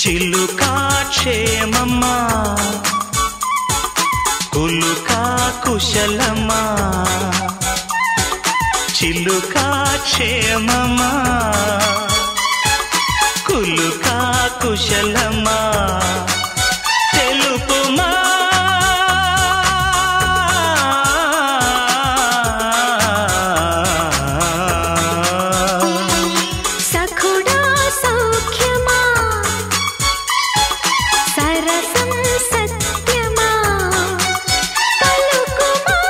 చిలుకా క్షేమమ్మా కులుకా కుశలమా చిలుకా క్షేమమా కులుకా కుశలమా తెలుపుమా సఖుడా సౌఖ్యమా సరసం సత్యమా పలుకుమా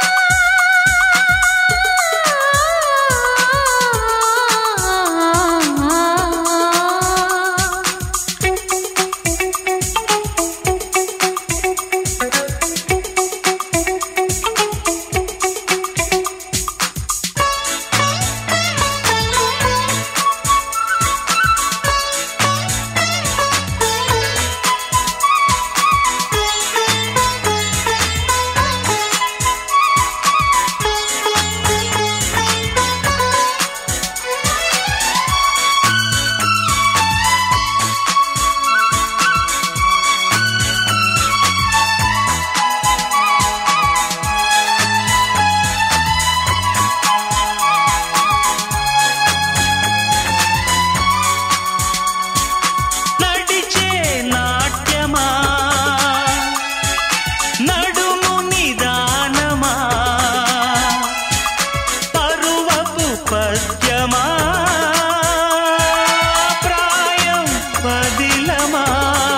నడిచే నాట్యమా నడుము నిదానమా పరువపు పద్యమా ప్రాయం పదిలమా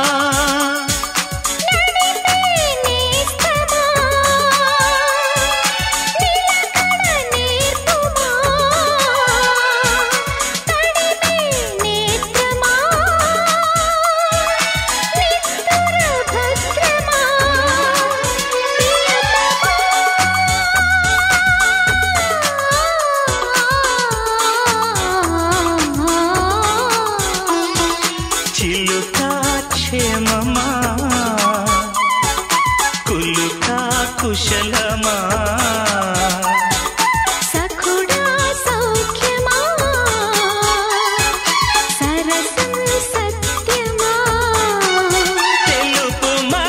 నేస్తమా నిలకడ నేర్పుమా తడిమే నేత్రమా నిత్తుర భద్రమా చిలుకా క్షేమమా కులుకా కుశలమా సఖుడా సౌఖ్యమా సరసం సత్యమా తెలుపుమా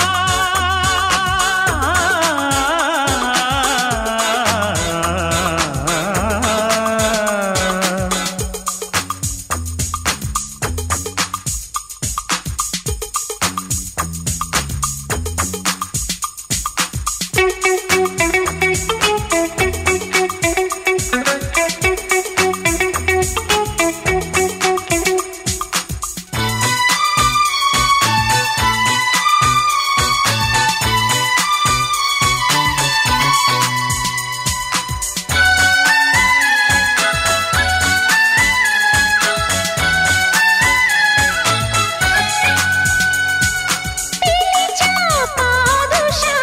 పిలిచా పాదుషా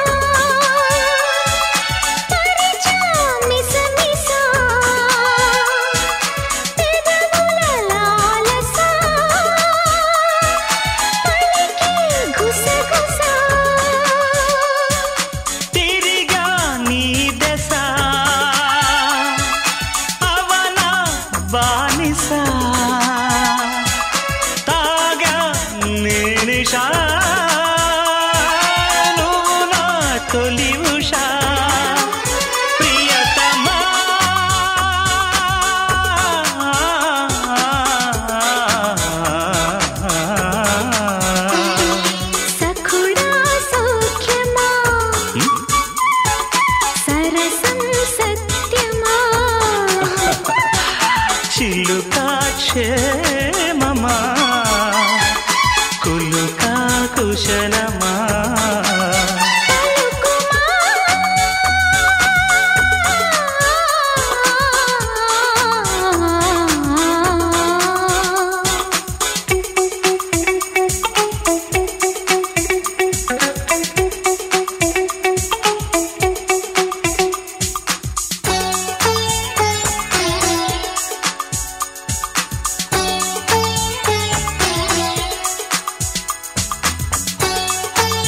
పరిచా మిసమిసా పెదవుల లాలసా పలికి గుసగుసా తిరిగా నీ దశ అవన బానిస తాగా నేనిషా నువ్వు నా తొలి ఉషా ప్రియతమా సఖుడా సౌఖ్యమా సరసం సత్యమా చిలుకా క్షేమమా కులుకా కుశలమా ఆ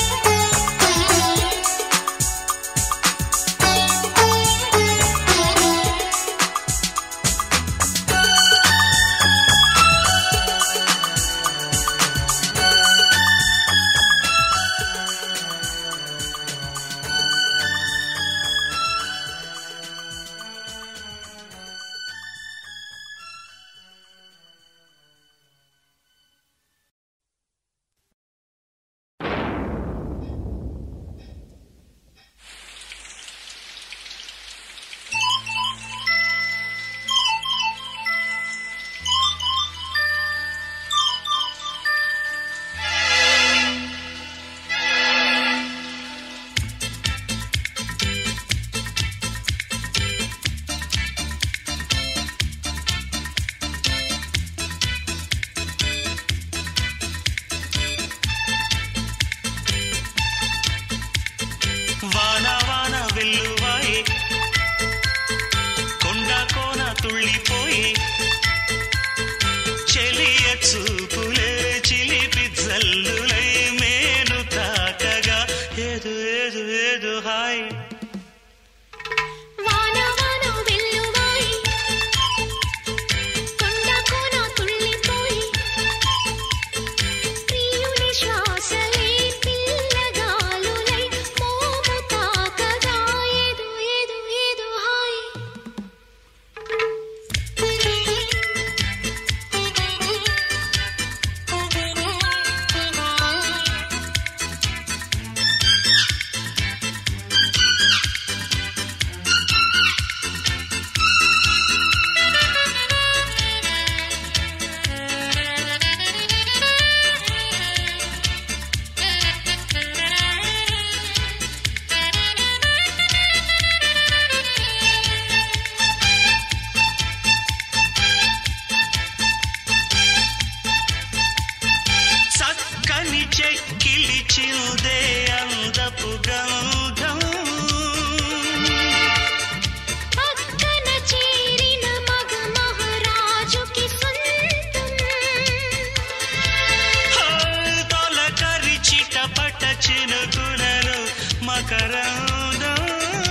చినుకులలో మకరందం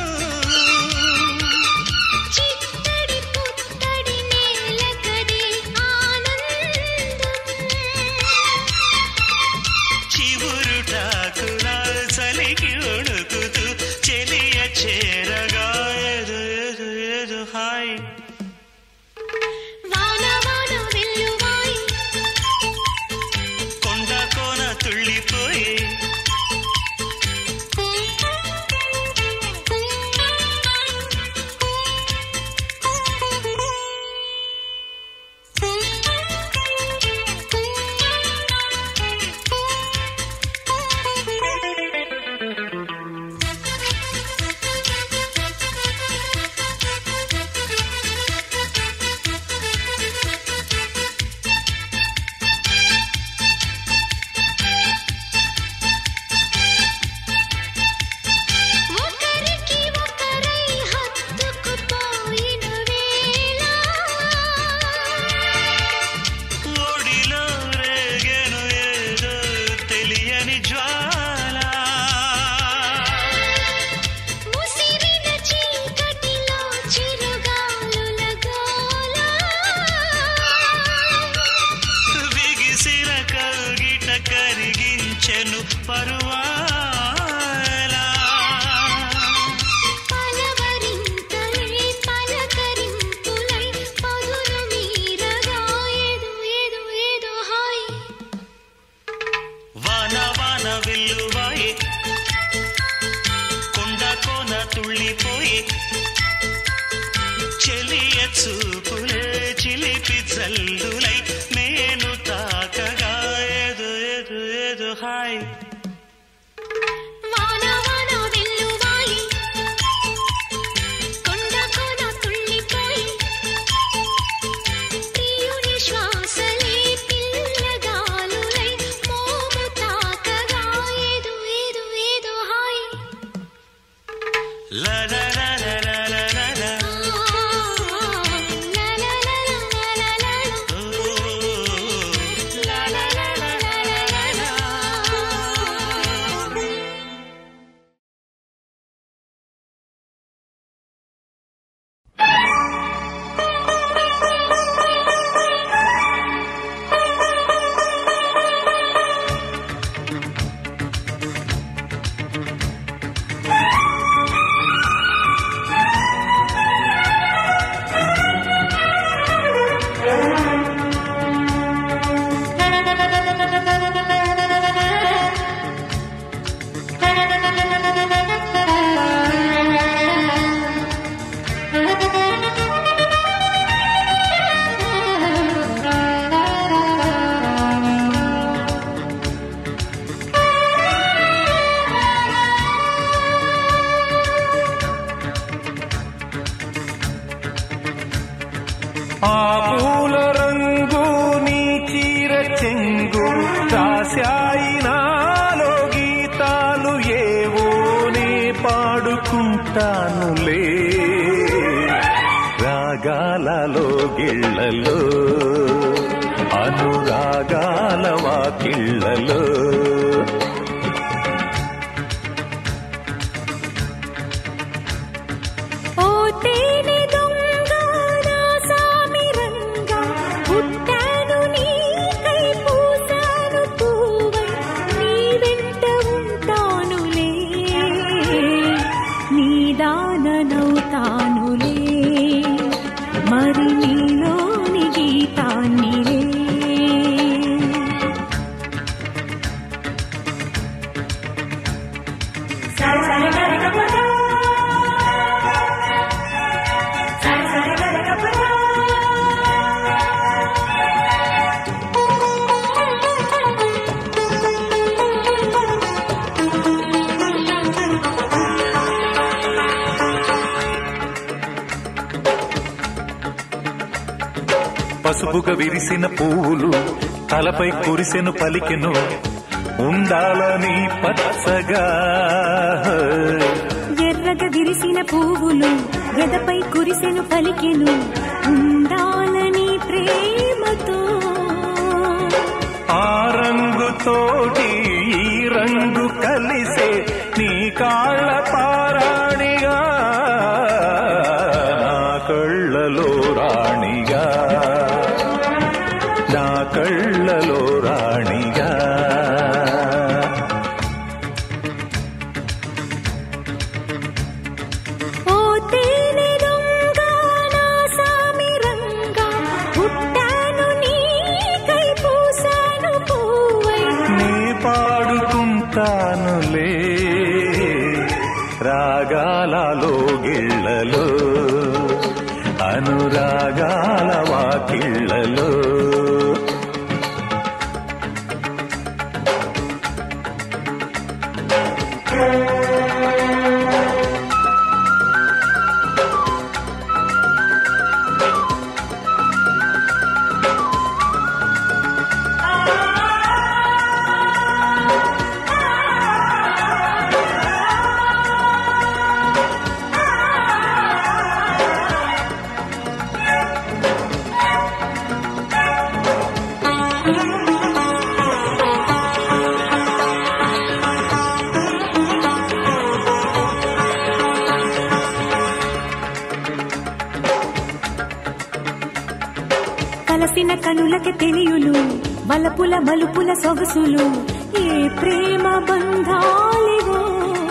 చిత్తడి పుత్తడి నేలకది ఆనందం చివురుటాకుల చలికి ఉణుకుతూ చెలియ చేరగా ఏదో ఏదో ఏదో హాయ్ వాన వాన వెల్లువాయి కొండ కోన తుళ్ళిపోయి ఒకరికి ఒకరై హత్తుకుపోయిన వేళ ఓడిలో రేగెను ఏదో తెలియని జ్వాల ముసిరిన చీకటిలో చిరుగాలుల గోల బిగిసిన కౌగిట కరిగించెను పరువాల పలవరింతలే పలకరింపులై పదును మీరగా ఏదో ఏదో ఏదో హాయ్ వాన వాన వెల్లువాయి కొండ కోన తుళ్ళిపోయి చెలియ చూపులే చిలిపి జల్లులై నేను తాకగా ఏదో ఏదో ఏదో హాయ్ వాన వాన వెల్లువాయి కొండ కోన తుళ్ళిపోయి ప్రియుని శ్వాసలే పిల్లగాలులై మోము తాకగా ఏదో ఏదో ఏదో హాయ్ లా లా లా లా లా లా లా లా. లా లా లా లా లా లా ఓ, లా లా లా లా లా లా లా. ఆ పూల రంగు నీ చీర చెంగు రాశాయి నాలో గీతాలు ఏవో నే పాడుకుంటానులే రాగాలలో గిళ్ళలో అనురాగాల వాకిళ్ళలో ఓ తేనె దొంగ నా సామి రంగ పుట్టాను నీకై పూసాను పూవై నీ వెంట ఉంటానులే నీ దాననవుతానులే మరి నీలోని గీతాన్నిలే పసుపుగా విరిసిన పువ్వులు తలపై కురిసెను పలికెను ఉండాలని పచ్చగా ఎర్రగా విరిసిన పువ్వులు గదపై కురిసెను పలికెను ఉండాలని ప్రేమతో ఆ రంగుతోటి ఈ రంగు కలిసే నీ కాళ్ళ పారాణిగా నా కళ్ళలో రాణిగా నా కళ్ళలో రాణిగా ఓ తేనె దొంగ నా సామి రంగా పుట్టాను నీకై పూసాను పూవై నీ పాడుకుంటానులే రాగాలలో గిళ్ళలో అనురాగాల వాకిళ్ళలో కలసిన కనులకి తెలియులు వలపుల మలుపుల సొగసులు ఏ ప్రేమ బంధాలివో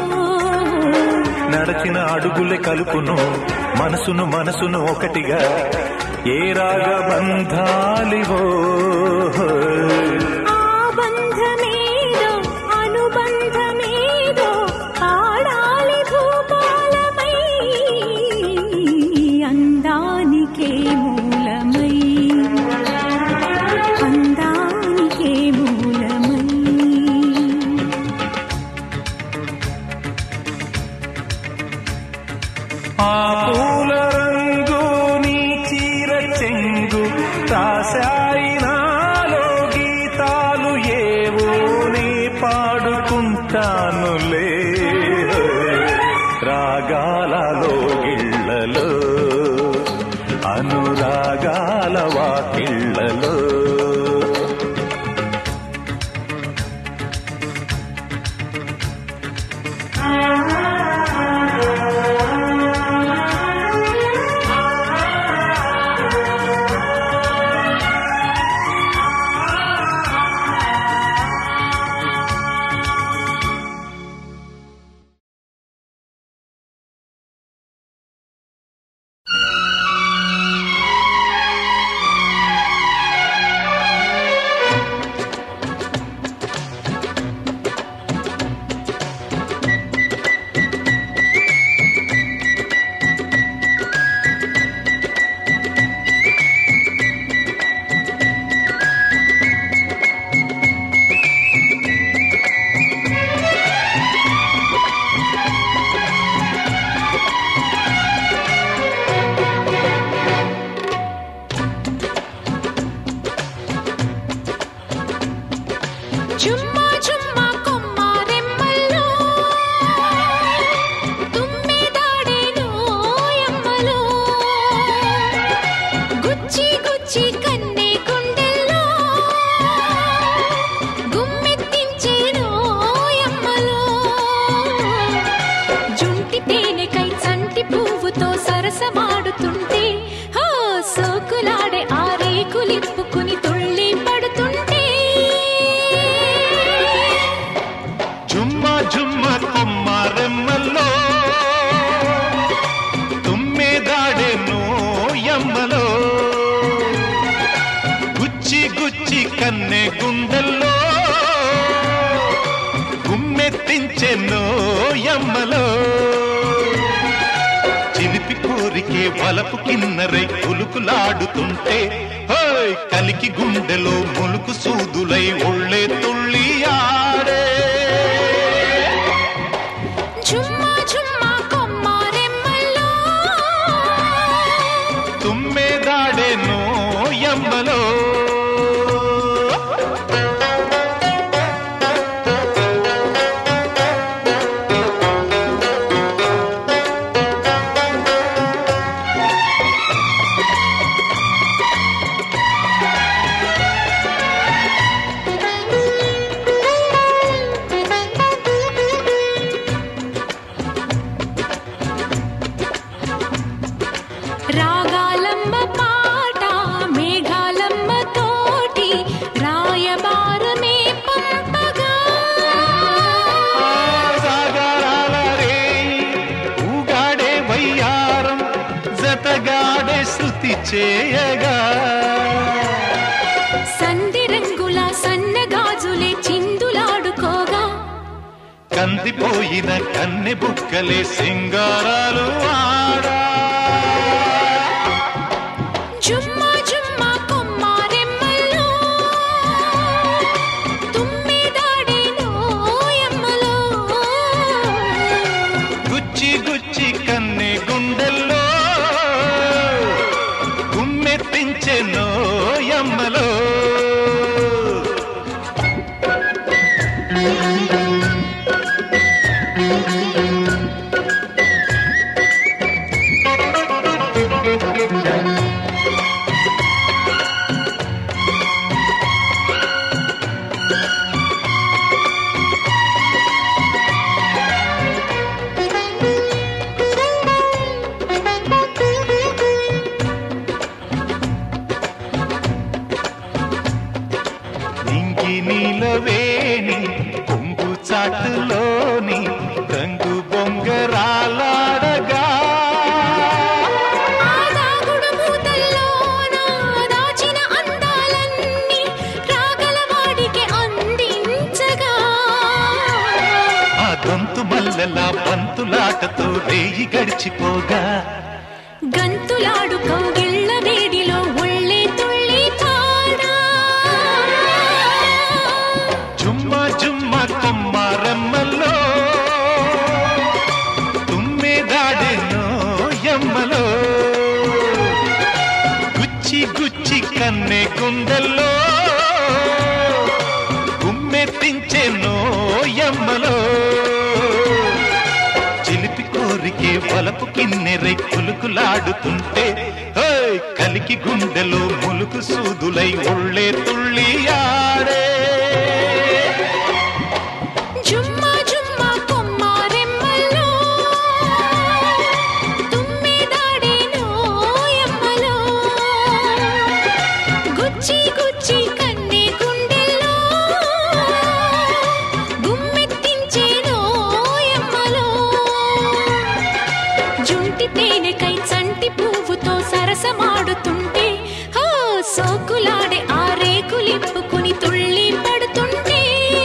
నడచిన అడుగులే కలుపును మనసును మనసును ఒకటిగా ఏ రాగ బంధాలివో ఆ బంధమేదో అనుబంధమేదో ఆడాలి భూపాలమై అందానికే మూలమై అందానికే మూలమై ఆ పూల రంగు నీ చీర చెంగు రాశాయి నాలో గీతాలు ఏవో నీ పాడుకుంటానులే రాగాలలో గిళ్ళలో అనురాగాల వాకిళ్ళలో చుమ్మా చుమ్మా కొమ్మ రెమ్మల్లో తుమ్మెదాడేను యమ్మలో గుచ్చి గుచ్చి కన్నే గుండెల్లో గుమ్మెత్తించేను యమ్మలో జుంటి తేనెకై చంటి పువ్వుతో సరసమాడుతుంటే హో సోకులాడే ఆ రేకులిప్పుకుని తుళ్ళి పడుతుంటే జుమ్మ జుమ్మ కొమ్మ రెమ్మల్లో తుమ్మెదాడెను యమ్మలో గుచ్చి గుచ్చి కన్నె గుండెల్లో గుమ్మెత్తించెన్నో యమ్మలో చిలిపి కోరికే వలపు కిన్నరై కులుకులాడుతుంటే హోయ్ కలికి గుండెలో ములుకు సూదులై ఒళ్ళే తుళ్ళి ఆడే ఝుమ్మా ఝుమ్మా కొమ్మ రెమ్మల్లో తుమ్మెదాడెను యమ్మలో ఆ చేయగా సంధి రంగుల సన్నగాజులే చిందులాడుకోగా కందిపోయిన కన్నె బుక్కలే సింగారాలు ఆడా జుమ్మా జుమ్మా కొమ్మారెమ్మలో తుమ్మెదాడేనో ఎమ్మలో గుచ్చి గుచ్చి కన్నె గుండెల్లో గుమ్మెత్తించెనో యమ్మలో నింగి నీలవేణి కొంగు చాటులోని రంగు బొంగరాలాడగా ఆ దాగుడు మూతల్లోన దాచిన అందాలన్నీ రాగలవాడికి అందించగా ఆ గొంతు మల్లెల బంతులాటతో రేయి గడిచిపోగా గంతులాడు కౌగిళ్ళ వేడిలో ఒళ్ళే తుళ్ళి పాడా జుమ్మ జుమ్మ కొమ్మారమ్మలో తుమ్మెదాడెనో యమ్మలో గుచ్చి గుచ్చి కన్నె గుండెల్లో గుమ్మెత్తించెనో యమ్మలో చిలిపి కోరికే వలపు కిన్నెరై కులుకులాడుతుంటే హోయ్ కలికి గుండెలో ములుకు సూదులై ఒళ్ళే తుళ్ళి ఆడే జుమ్మా జుమ్మా కొమ్మారెమ్మలో తుమ్మెదాడేనో ఎమ్మలో గుచ్చి గుచ్చి కన్నె గుండెల్లో గుమ్మెత్తించేనో ఎమ్మలో జుంటి తేనెకై చంటి పువ్వుతో సరసమాడుతుంటే హో సోకులాడే ఆ రేకులిప్పుకుని తుళ్ళి పడుతుంటే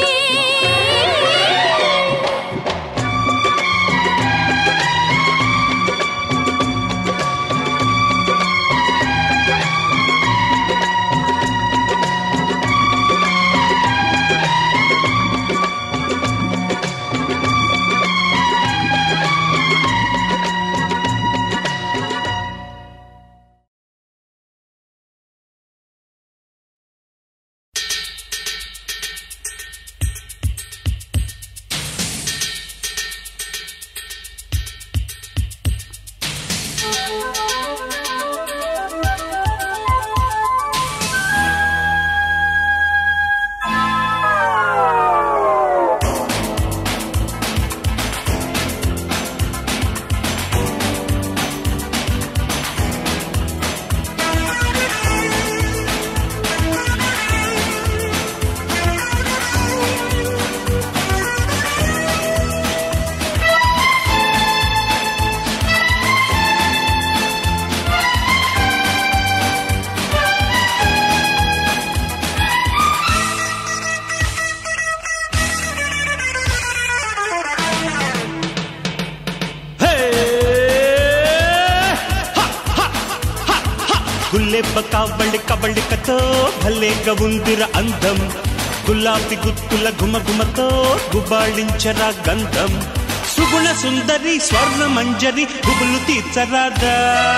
గుల్లెబ్బ కబళి కబళికతో భలేగా ఉందిర అందం గులాబీ గుత్తుల గుమగుమతో గుబాళించరా గంధం సుగుణ సుందరి స్వర్ణ మంజరి గుబులు తీర్చరాదా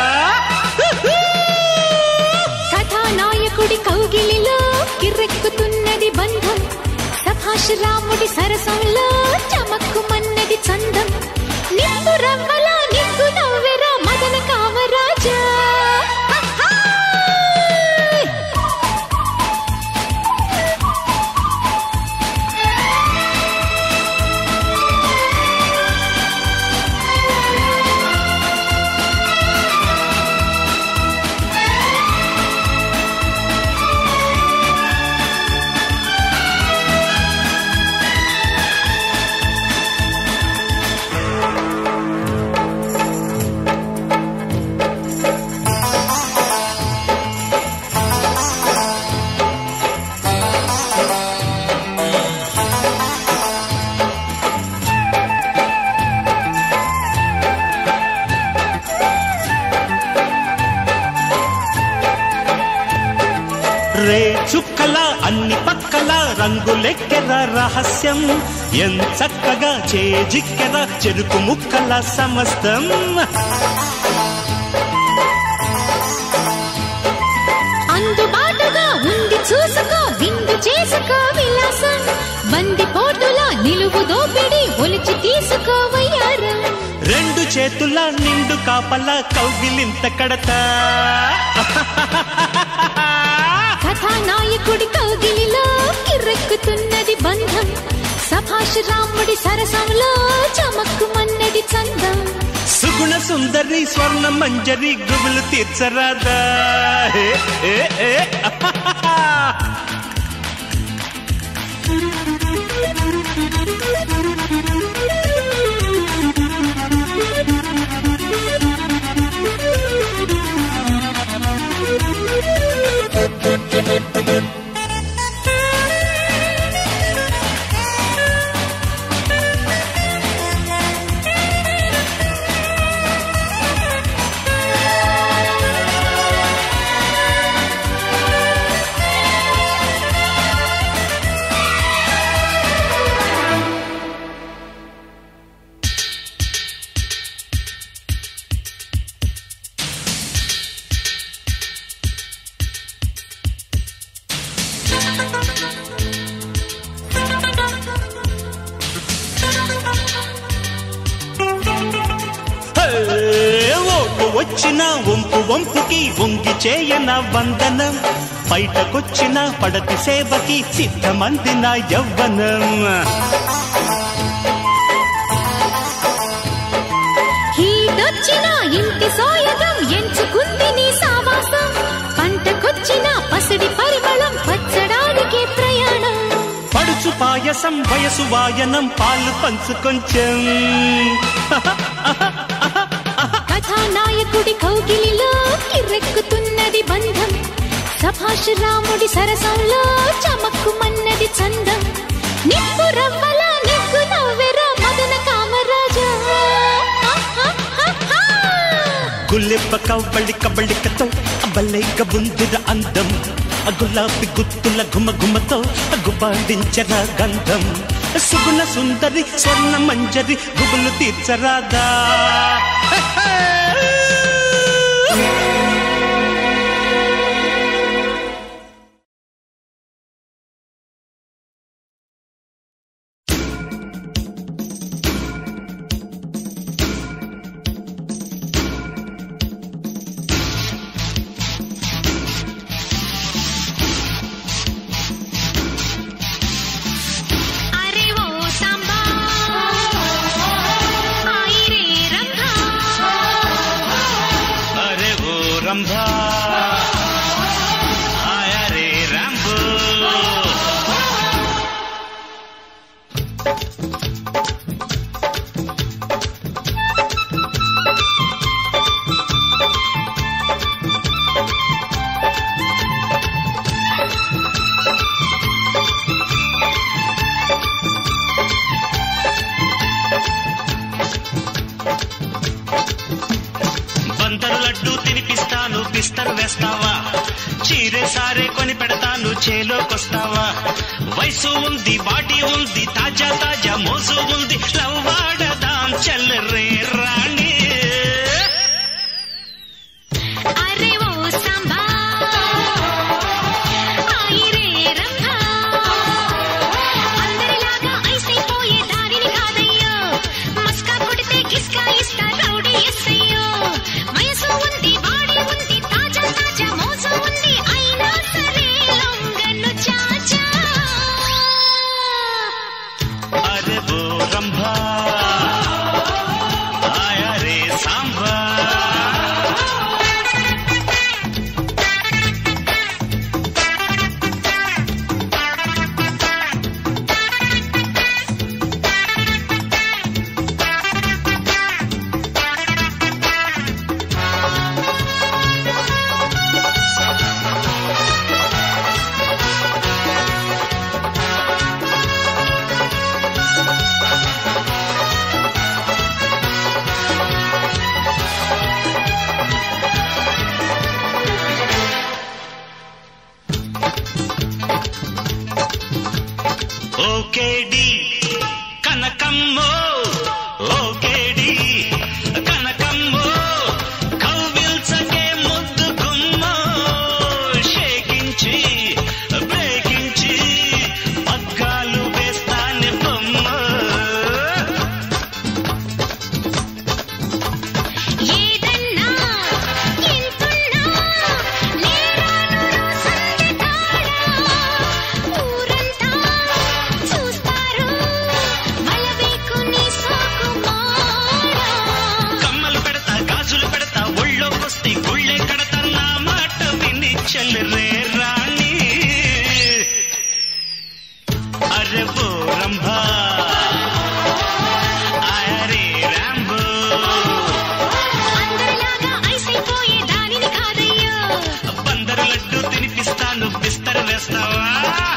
కథానాయకుడి కౌగిలిలో కిర్రెక్కుతున్నది బంధం సభాష్ రాముడి సరసంలో చమక్కుమన్నది చందం నిప్పు రవ్వల నిప్పు నవ్వెరా మదన కామరాజా హహా! రే చుక్కల అన్ని పక్కల రంగులెక్కెర రహస్యం ఎన్ చక్కగా చేజిక్కెర చెరుకు ముక్కల సమస్తం అందుబాటుగా ఉంది చూసుకో విందు చేసుకో విలాసం బంది పోటులా నిలువు దోపిడి ఒలిచి తీసుకో వయ్యారం రెండు చేతుల నిండు కాపల కౌగిలింత కడతా కథానాయకుడి కౌగిలిలో కిర్రెక్కుతున్నది బంధం సభాష్ రాముడి సరసంలో చమక్కుమన్నది చందం సుగుణ సుందరి స్వర్ణ మంజరి గుబులు తీర్చరాదా ఏ, ఏ, ఏ, హే, ఓపు వచ్చిన వంపు వంపుకి వంగి చేయన వందనం బయటకొచ్చిన పడతి సేవకి సిద్ధమందిన యవ్వనం హీటొచ్చిన ఇంటి సోయగం ఎంచుకుంది నీ సావాసం పంటకొచ్చిన పసిడి పరిమళం పచ్చడానికి ప్రయాణం పడుచు పాయసం వయసు వాయనం పాలు పంచు కొంచెం కథానాయకుడి కౌగిలిలో కిర్రెక్కుతున్నది బంధం సభాష్ రాముడి సరసంలో చమక్కుమన్నది చందం నిప్పు రవ్వల నిగ్గు నవ్వెరా మదన కామరాజా గుల్లెప్ప కవ్వళి కబళికతో అబ్బలేక బుందిర అందం ఆ గులాబీ గుత్తుల గుమ గుమతో గుబాడించర గంధం సుగుణ సుందరి స్వర్ణ మంజరి గుబులు తీర్చరాదా అరే ఓ సాంబా ఆయి రే రంగా అరే ఓ రంభా ఆయా రే రాంబో బందరు లడ్డు తినిపిస్తాను బిస్తరు వేస్తావా చీరే సారే కొని పెడతాను చేలోకొస్తావా వయసు ఉంది బాడీ ఉంది తాజా తాజా మోజు ఉంది లవ్వాడదాం చల్లరే రాణి అరే ఓ సాంబా ఆయి రే రంగా అందరిలాగా ఐసైపోయే దారిని కాదయ్యో మస్కా కొడితే కిస్కా ఇస్తా రౌడీ ఎస్సయ్యో వయసు ఉంది బాడీ ఉంది తాజా తాజా మోజు ఉంది అయినా సరే లొంగను చాచా అరే ఓ రంభా ఆయా ఓకేడి కనకమ్మో ఓకేడి కనకమ్మో కవ్విల్చకే ముద్దు గుమ్మో షేకించి బ్రేకించి పగ్గాలు వేస్తానే బొమ్మ ఏదన్నా ఎంతున్నా లేరాను సంధి తారా ఊరంతా చూస్తారు మలబేకు నీ సోకు మారా కమ్మలు పెడతా గాజులు పెడతా ఒళ్ళోకొస్తే గుళ్ళే కడతా నా మాట విని చెల్లరే రాణి అరే ఓ రంభా ఆయరే రాంబో అందరిలాగా ఐసైపోయే దానిని కాదయ్యో బందరు లడ్డు తినిపిస్తాను బిస్తరు వేస్తావా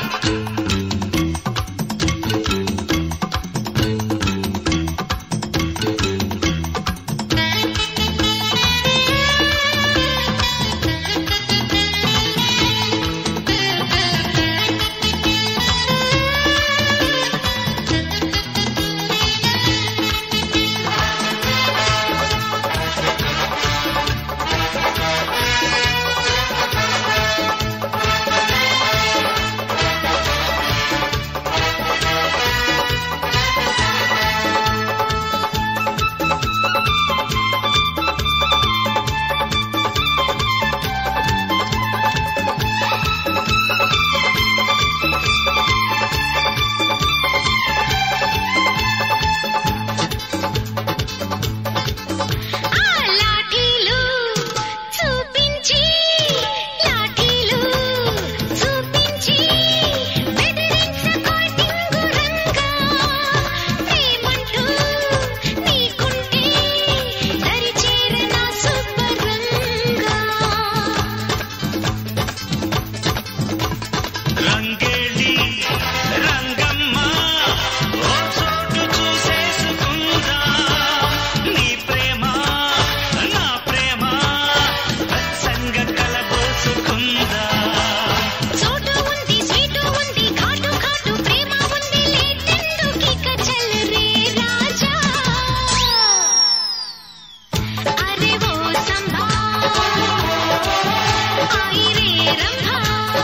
ఆ లాఠీలు చూపించి లాఠీలు చూపించి బెదిరించకోటింగు రంగా ప్రేమంటూ నీకుంటే దరిచేరనా సుబ్బరంగా రంగేళి రంగమ్మ ఓ చోటు చూసేసుకుందా నీ ప్రేమ నా ప్రేమ వెచ్చంగ కలబోసుకుందా చోటు ఉంది స్వీటు ఉంది ఘాటు ఘాటు ప్రేమ ఉంది లేటెందుకిక చల్లరే రాజా అరే ఓ సంభా ఆయిరే రంభా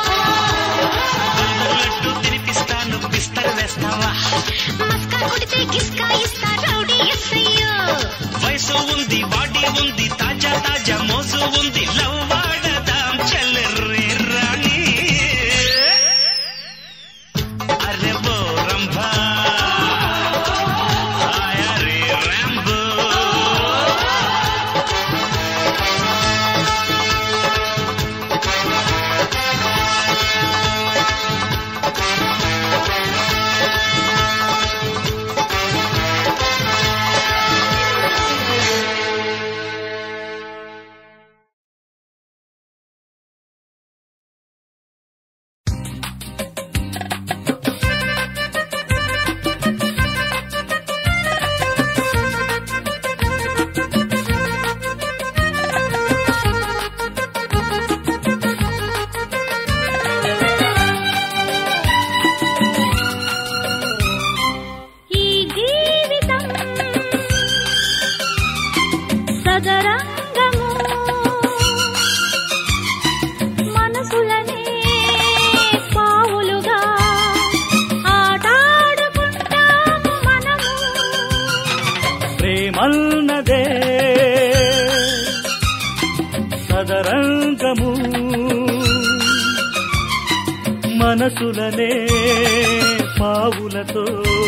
బందరు లడ్డు తినిపిస్తాను బిస్తరు వేస్తావా మస్కా కొడితే కిస్కా ఇస్తా రౌడీ ఎస్సయ్యో వయసు ఉంది బాడీ ఉంది తాజా తాజా మోజు ఉంది లవ్ వాడదాం చల్లరే రాణి అరే ఓ రంభా ఆయరే రాంబో ఈ జీవితం సదరంగము మనసులనే పావులుగా ఆటాడుకుంటాము మనము ప్రేమల్నదే సదరంగము మనసులనే పావులతో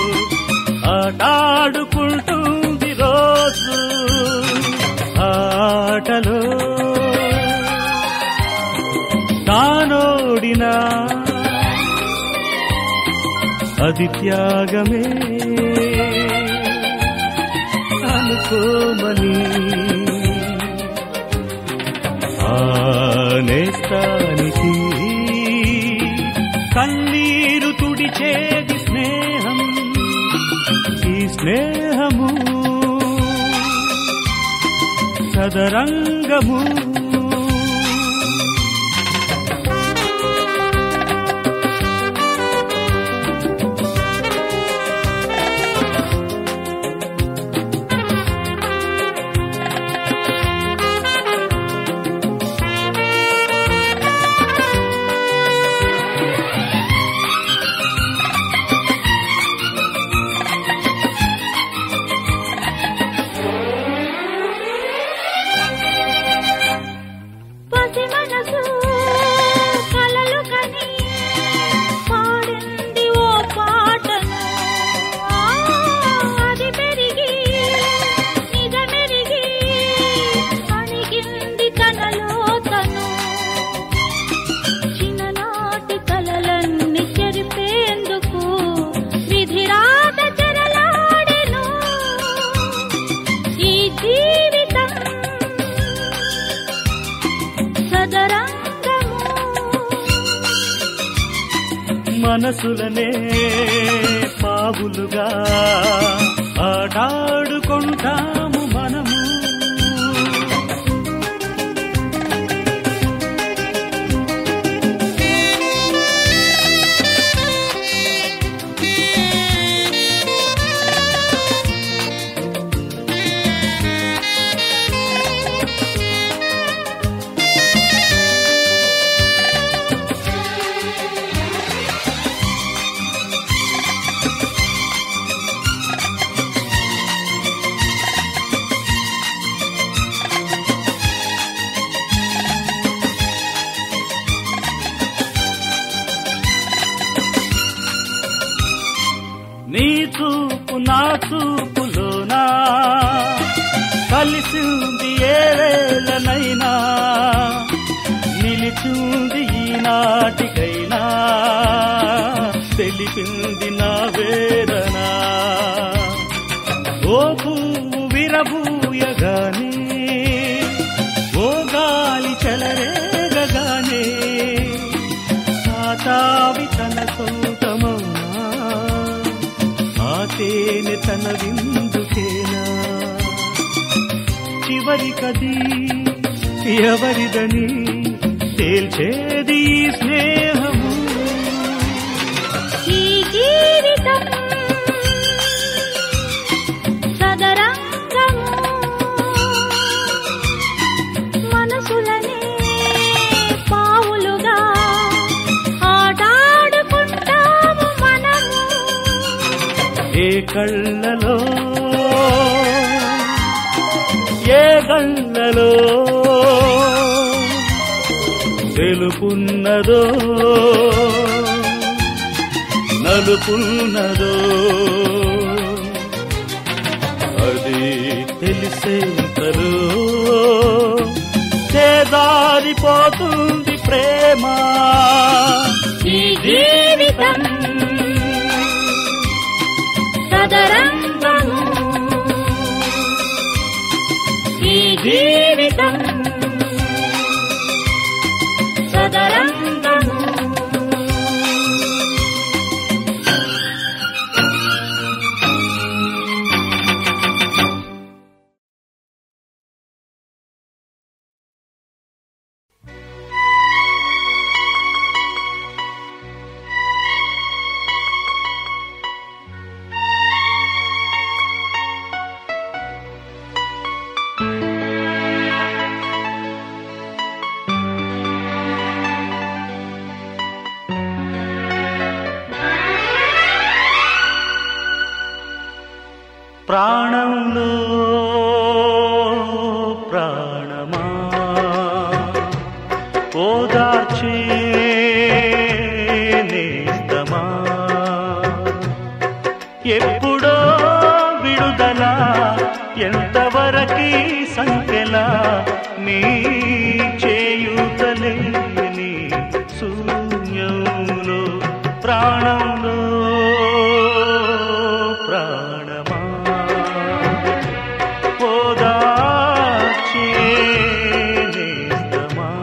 ఆటాడుకుంటుంది రోజు ఆటలో తానోడినా అది త్యాగమే అనుకోమని ఆనేస్తానికి కన్నీరు తుడిచేది స్నేహం ఈ స్నేహము సదరంగము మనసులనే పావులుగా ఆటాడుకుంటాము మనము నీ చూపు నా చూపులోనా కలిసింది ఏ వేళనైనా నిలిచింది ఈనాటికైనా తెలిపింది నా వేదన ఓ పువ్వు విరబూయగానే ఓ గాలి చెలరేగగానే ఆ తావి తన సొంతమౌనా ఆ తేనె తన విందుకేనా చివరికది ఎవరిదని తేల్చేది ఈ స్నేహము ఈ జీవితం సదరంగము మనసులనే పావులుగా ఆటాడుకుంటాము మనము ఏ కళ్ళలో ఏ కళ్ళలో తెలుపున్నదో నలుపున్నదో అది తెలిసేంతలో చేదారిపోతుంది ప్రేమ ఈ జీవితం సదరంగము ఈ జీవితం సదరంగము ప్రాణంలో ప్రాణమా ఓదార్చే నేస్తమా ఎప్పుడో విడుదల ఎంతవరకి సంఖ్యలా నీ చేయుతలేని శూన్యంలో ప్రాణంలో ప్రాణమా ఓదార్చే నేస్తమా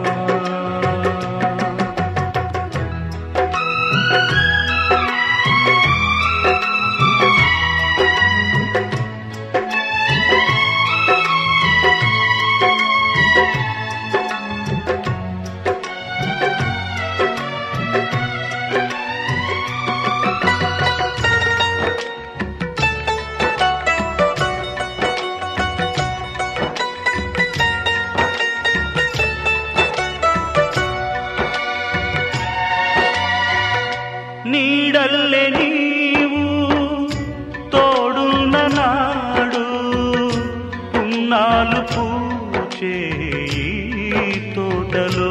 నీడల్లే నీవు తోడున్న నాడు పున్నాలు పూచే ఈ తోటలో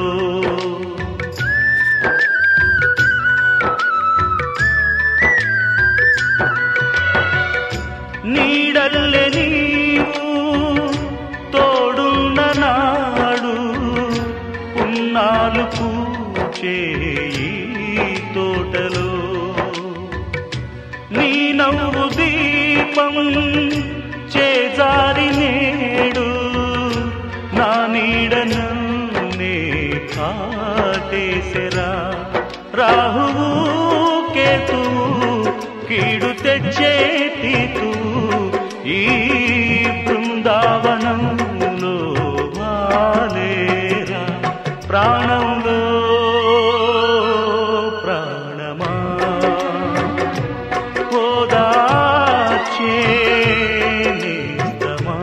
నీడల్లే నీవు తోడున్న నాడు పున్నాలు పూచే ఈ తోటలో నీ నవ్వు దీపం చేజారి నేడు నా నీడను నే కాటేసెరా రాహువు కేతువు కీడు తెచ్చే తీతు ఈ బృందావనంలో వాలేరా ప్రాణంలో ప్రాణమా ఓదార్చే నేస్తమా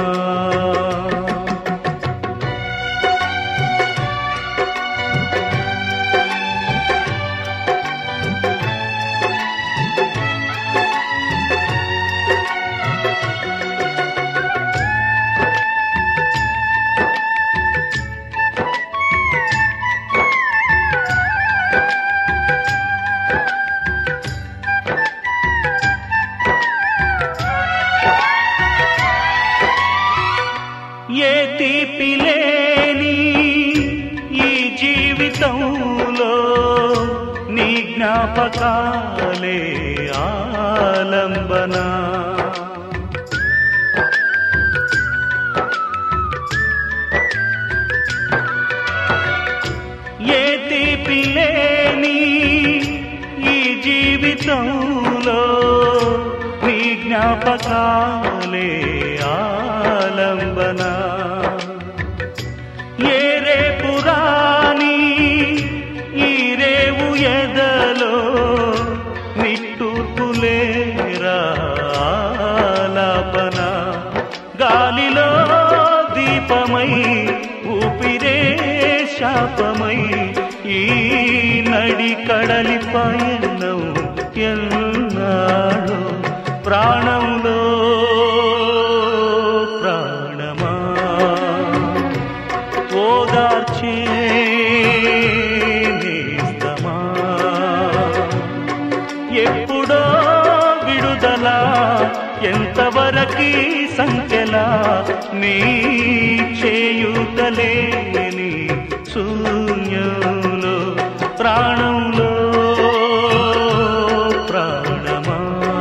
ఏ తీపి లేని ఈ జీవితంలో నీ జ్ఞాపకాలే ఆలంబన ఏ తీపి లేని ఈ జీవితంలో నీ జ్ఞాపకాలే ఆలంబన ఏ రేపు రాని ఈ రేవు ఎదలో నిట్టూర్పులేరా ఆలాపన గాలిలో దీపమై ఊపిరే శాపమై ఈ నడి కడలి పయనం ఎన్నాడో ప్రాణంలో ప్రాణమా ఓదార్చే నేస్తమా ఎప్పుడో విడుదల ఎంతవరకీ సంఖ్యలా నీ చేయుతలేని శూన్యంలో ప్రాణంలో ప్రాణమా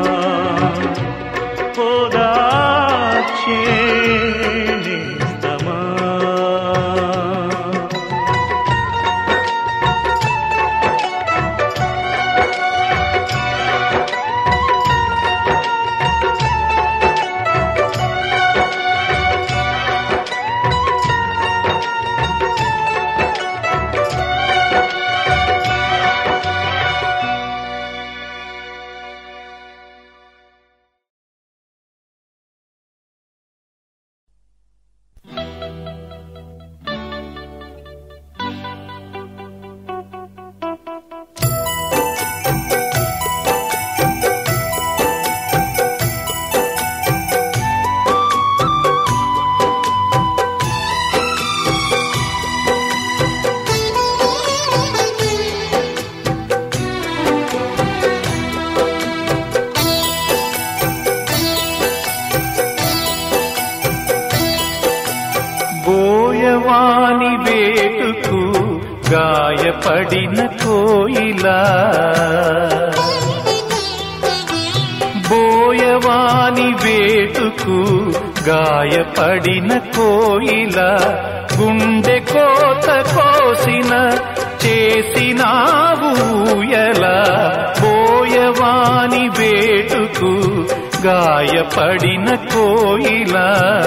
ఓదార్చే నేస్తమా బోయవాని వేటుకు గాయపడిన కోయిలా బోయవాని వేటుకు గాయపడిన కోయిలా గుండె కోత కోసిన చేసినావు ఎలా బోయవాని వేటుకు గాయపడిన కోయిలా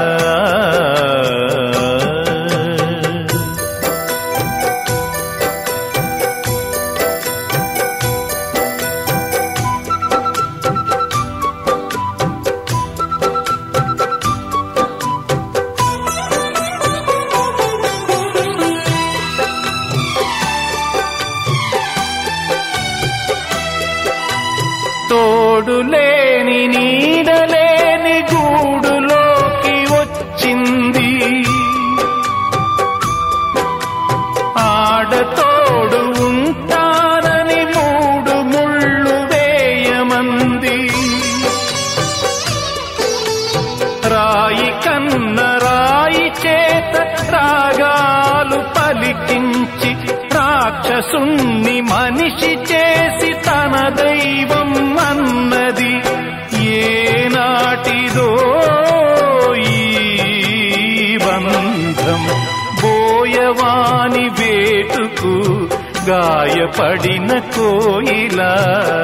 తోడులేని నీడలేని గూడులోకి వచ్చింది ఆడతోడు ఉంటానని మూడు ముళ్ళు వేయమంది రాయి కన్న రాయి చేత రాగాలు పలికించి రాక్షసుణ్ణి మనిషి చేసి తన దైవం అన్నది ఏనాటిదో ఈ బంధం బోయవాని వేటుకు గా గాయపడిన కోయిలా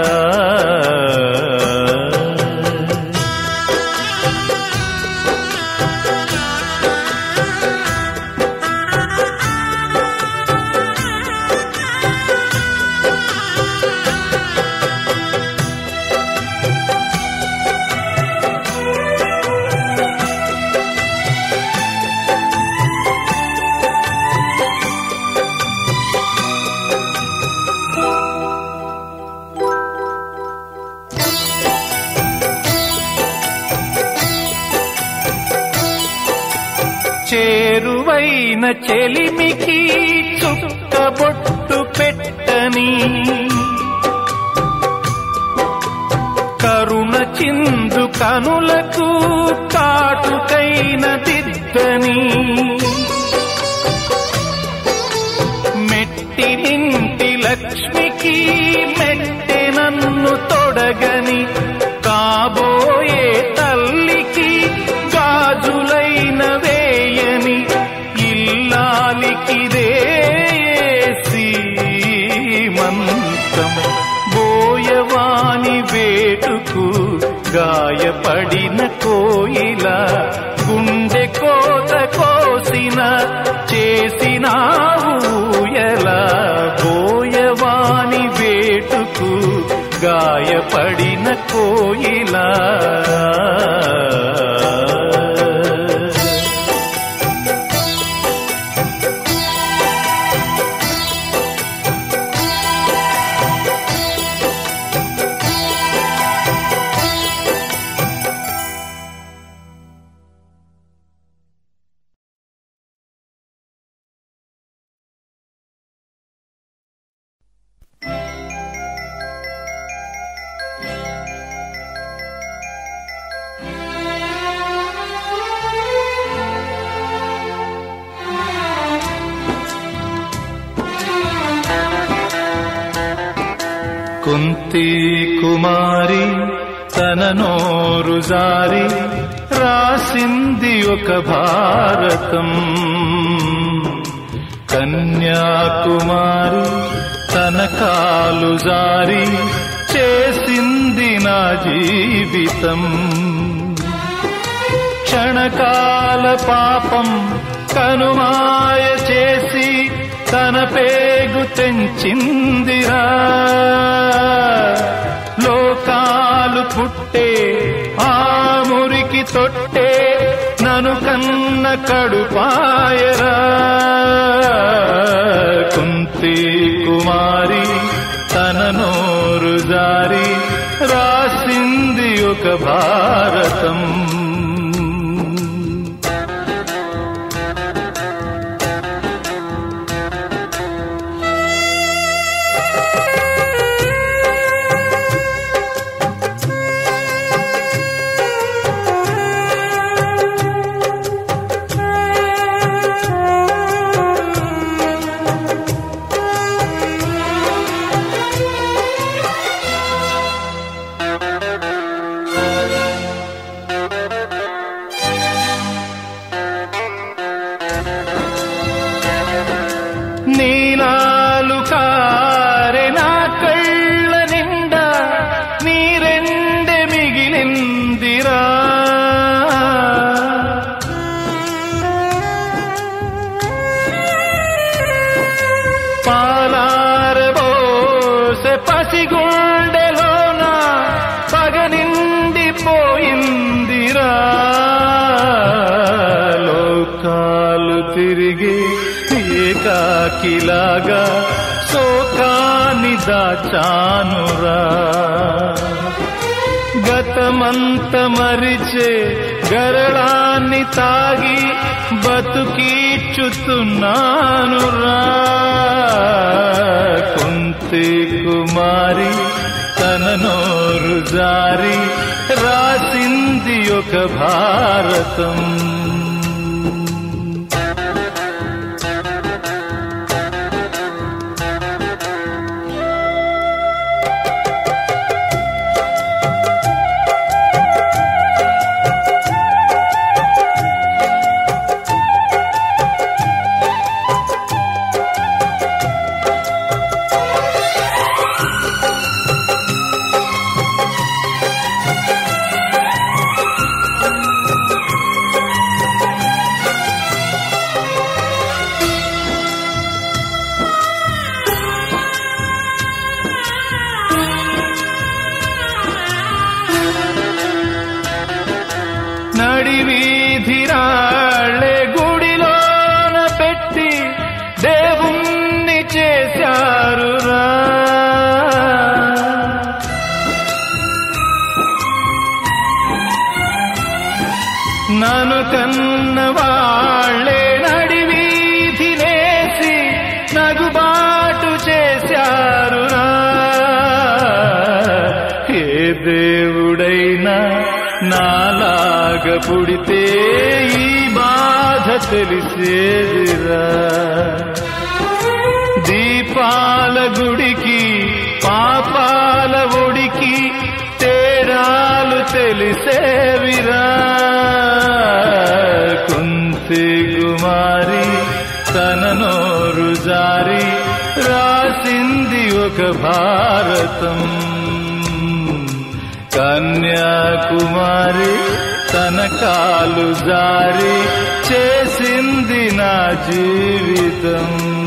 చేరువైన చెలిమికి చుక్కబొట్టు పెట్టని కరుణ చిందు కనులకు కాటుకైన దిద్దని మెట్టి నింటి లక్ష్మికి మెట్టె నన్ను తొడగని కాబోయే తల్లికి గాజులైన వేయని ఇల్లాలికిదే సీమంతం బోయవాని వేటుకు గాయపడిన కోయిల గుండె కోత కోసిన చేసినావు ఎలా బోయవాని వేటుకు గాయపడిన కోయిలా కుంతి కుమారి తన నోరు జారి రాసింది ఒక భారతం కన్యాకుమారి తన కాలు జారి చేసింది నా జీవితం క్షణకాల పాపం కనుమాయ చేసి తన పేగు తెంచిందిరా లోకాలు పుట్టే ఆ మురికి తొట్టే నను కన్న కడుపాయరా కుంతి కుమారి తన నోరు జారి రాసింది ఒక భారతం నీలాలు కారె నా కళ్ళ నిండా నీరెండె మిగిలిందిరా పాలారబోసె పసిగుండెలోన పగ నిండిపోయిందిరా లోకాలు తిరిగి ఏకాకిలాగా శోకాని దాచానురా గతమంత మరిచే గరళాన్ని తాగి బతుకీచుతున్నాను రా కుంతి కుమారి తన నోరు జారి రాసింది ఒక భారతం కన్న వాళ్ళే నడివీధినేసి నగుబాటు చేశారురా ఏ దేవుడైనా నాలాగ పుడితే ఈ బాధ తెలిసేదిరా దీపాల గుడికి పాపాల ఒడికి తేడాలు తెలిసేవిరా కుంతి కుమారి తన నోరు జారి రాసింది ఒక భారతం కన్యాకుమారి తన కాలు జారి చేసింది నా జీవితం